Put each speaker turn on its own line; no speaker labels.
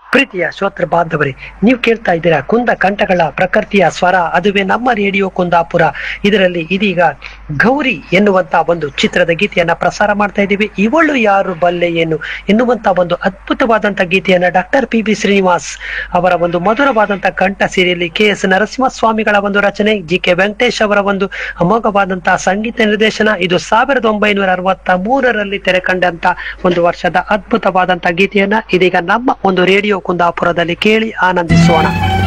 ಪ್ರೀತಿಯ ಶ್ರೋತೃ ಬಾಂಧವರೇ ನೀವು ಕೇಳ್ತಾ ಇದ್ದೀರಾ ಕುಂದ ಕಂಠಗಳ ಪ್ರಕೃತಿಯ ಸ್ವರ ಅದುವೇ ನಮ್ಮ ರೇಡಿಯೋ ಕುಂದಾಪುರ ಇದರಲ್ಲಿ ಇದೀಗ ಗೌರಿ ಎನ್ನುವಂತ ಒಂದು ಚಿತ್ರದ ಗೀತೆಯನ್ನ ಪ್ರಸಾರ ಮಾಡ್ತಾ ಇದ್ದೀವಿ ಇವಳು ಯಾರು ಬಲ್ಲೆ ಏನು ಎನ್ನುವಂತ ಒಂದು ಅದ್ಭುತವಾದಂತ ಗೀತೆಯನ್ನ ಡಾಕ್ಟರ್ ಪಿ ಬಿ ಶ್ರೀನಿವಾಸ್ ಅವರ ಒಂದು ಮಧುರವಾದಂತ ಕಂಠ ಸೇರಿಯಲ್ಲಿ ಕೆ ಎಸ್ ನರಸಿಂಹಸ್ವಾಮಿಗಳ ಒಂದು ರಚನೆ ಜಿ ಕೆ ವೆಂಕಟೇಶ್ ಅವರ ಒಂದು ಅಮೋಘವಾದಂತಹ ಸಂಗೀತ ನಿರ್ದೇಶನ ಇದು ಸಾವಿರದ ಒಂಬೈನೂರ ಅರವತ್ತ ಮೂರರಲ್ಲಿ ತೆರೆ ಕಂಡಂತ ಒಂದು ವರ್ಷದ ಅದ್ಭುತವಾದಂತ ಗೀತೆಯನ್ನ ಇದೀಗ ನಮ್ಮ ಒಂದು ರೇಡಿಯೋ ಕುಂದಾಪುರದಲ್ಲಿ ಕೇಳಿ ಆನಂದಿಸೋಣ